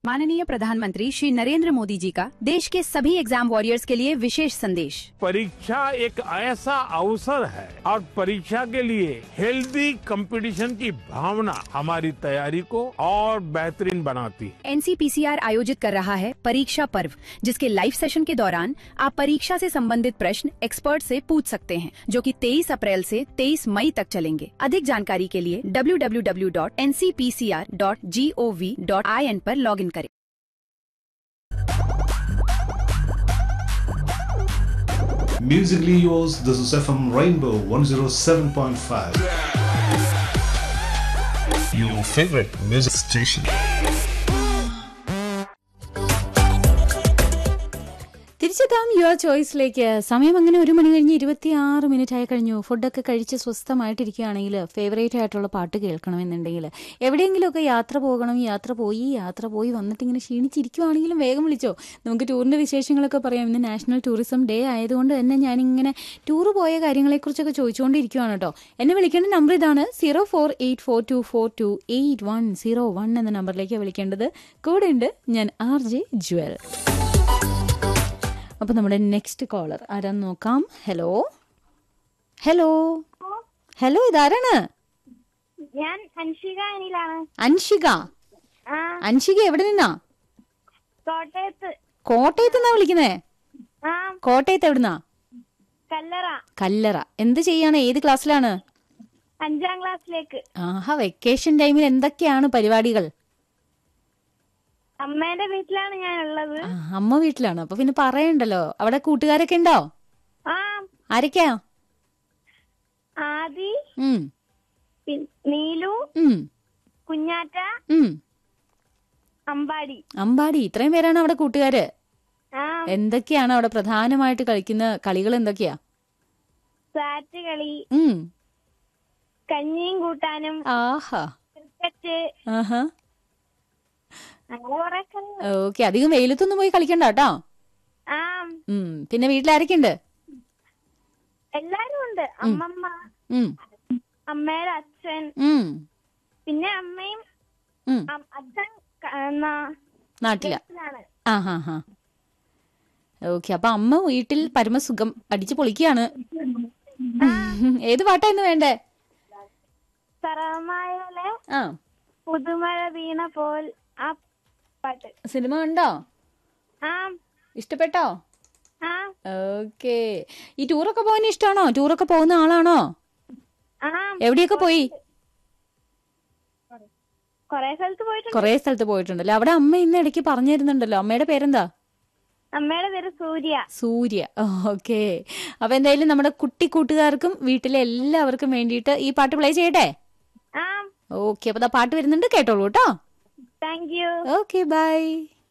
माननीय प्रधानमंत्री श्री नरेंद्र मोदी जी का देश के सभी एग्जाम वॉरियर्स के लिए विशेष संदेश परीक्षा एक ऐसा अवसर है और परीक्षा के लिए हेल्दी कंपटीशन की भावना हमारी तैयारी को और बेहतरीन बनाती है एनसीपीसीआर आयोजित कर रहा है परीक्षा पर्व जिसके लाइव सेशन के दौरान आप परीक्षा से संबंधित प्रश्न एक्सपर्ट से पूछ सकते हैं जो कि 23 अप्रैल से 23 मई तक चलेंगे अधिक जानकारी के लिए www.ncpcr.gov.in पर लॉगिन करें Musically yours, this is FM Rainbow 107.5. Your favorite music station. തിരിച്ചെത്താം യുവർ ചോയ്സിലേക്ക് സമയം അങ്ങനെ ഒരു മണി കഴിഞ്ഞ് ഇരുപത്തി ആറ് മിനിറ്റ് ആയി കഴിഞ്ഞു ഫുഡൊക്കെ കഴിച്ച് സ്വസ്ഥമായിട്ടിരിക്കുകയാണെങ്കിൽ ഫേവറേറ്റ് ആയിട്ടുള്ള പാട്ട് കേൾക്കണമെന്നുണ്ടെങ്കിൽ എവിടെയെങ്കിലുമൊക്കെ യാത്ര പോകണം യാത്ര പോയി യാത്ര പോയി വന്നിട്ട് ഇങ്ങനെ ക്ഷീണിച്ചിരിക്കുവാണെങ്കിലും വേഗം വിളിച്ചോ നമുക്ക് ടൂറിന്റെ വിശേഷങ്ങളൊക്കെ പറയാം ഇന്ന് നാഷണൽ ടൂറിസം ഡേ ആയതുകൊണ്ട് തന്നെ ഞാനിങ്ങനെ ടൂർ പോയ കാര്യങ്ങളെക്കുറിച്ചൊക്കെ ചോദിച്ചുകൊണ്ടിരിക്കുകയാണ് കേട്ടോ എന്നെ വിളിക്കേണ്ട നമ്പർ ഇതാണ് zero four eight four two four two eight one zero one എന്ന നമ്പറിലേക്ക് വിളിക്കേണ്ടത് കൂടെ ഉണ്ട് ഞാൻ ആർ ജെ ജ്വൽ അപ്പൊ നമ്മുടെ നെക്സ്റ്റ് കോളർ ആരാന്ന് നോക്കാം ഹലോ ഹലോ ഹലോ ഇതാരാണ് ഞാൻ അൻഷിക അനിലാണ് അൻഷിക ആ അൻഷിക എവിടെ നിന്നാ കോട്ടയത്ത് കോട്ടയത്ത് നിന്നാ വിളിക്കുന്നേ ആ കോട്ടയത്ത് എവിടുന്നാ കല്ലറ കല്ലറ എന്ത് ചെയ്യാണ് ഏത് ക്ലാസ്സിലാണ് അഞ്ചാം ക്ലാസ്സിലേക്ക് ആഹാ വെക്കേഷൻ ടൈമിൽ എന്തൊക്കെയാണ് പരിപാടികൾ അമ്മേന്റെ വീട്ടിലാണ് ഞാൻ ഉള്ളത് ആ, അമ്മ വീട്ടിലാണ് അപ്പൊ പിന്നെ പറയണ്ടല്ലോ അവിടെ കൂട്ടുകാരൊക്കെ ഉണ്ടോ ആ ആരൊക്കെയാ ആദി ഉം പി- നീലു ഉം കുഞ്ഞാറ്റ ഉം അമ്പാടി അമ്പാടി ഇത്രയും പേരാണ് അവിടെ കൂട്ടുകാര് ആ എന്തൊക്കെയാണ് അവിടെ പ്രധാനമായിട്ട് കളിക്കുന്ന കളികൾ എന്തൊക്കെയാ സാറ്റ് കളി ഉം കഞ്ഞിയും കൂട്ടാനും ആഹാ ക്രിക്കറ്റ് ആഹാ അങ്ങനെ കുറെ കളി ഓക്കെ അധികം വെയിലത്തൊന്നും പോയി കളിക്കണ്ട കേട്ടോ ആ ഉം പിന്നെ വീട്ടിൽ ആരൊക്കെയുണ്ട് എല്ലാരും ഉണ്ട് അമ്മമ്മ ഉം അമ്മയുടെ അച്ഛൻ ഉം പിന്നെ അമ്മയും ഉം അം- അച്ഛൻ ക- എന്നാ നാട്ടില ഗൾഫിലാണ്. ആ ഹാ ഹാ ഓക്കെ അപ്പൊ അമ്മ വീട്ടിൽ പരമസുഖം അടിച്ചു പൊളിക്കുകയാണ് ഏത് പാട്ടാ ഇന്ന് വേണ്ടേ സറമായലെ ആ പുതുമഴ വീണ പോൽ ആ പാട്ട് സിനിമ ഉണ്ടോ ആ ഇഷ്ടപ്പെട്ടോ ആ ഓക്കെ ഈ ടൂറൊക്കെ പോകാൻ ഇഷ്ടമാണോ ടൂറൊക്കെ പോകുന്ന ആളാണോ ആ എവിടെയൊക്കെ പോയി കൊറേ സ്ഥലത്ത് പോയിട്ടുണ്ട് കൊറേ സ്ഥലത്ത് പോയിട്ടുണ്ടല്ലോ അവിടെ അമ്മ ഇന്ന് ഇടയ്ക്ക് പറഞ്ഞു തരുന്നുണ്ടല്ലോ അമ്മയുടെ പേരെന്താ അമ്മയുടെ പേര് സൂര്യ സൂര്യ ഓക്കെ അപ്പൊ എന്തായാലും നമ്മുടെ കുട്ടി കൂട്ടുകാർക്കും വീട്ടിലെ എല്ലാവർക്കും വേണ്ടിയിട്ട് ഈ പാട്ട് പ്ലേ ചെയ്യട്ടെ ആ ഓക്കെ അപ്പൊ ദാ പാട്ട് വരുന്നുണ്ട് കേട്ടോളൂ കേട്ടോ താങ്ക് യു ഓക്കെ ബൈ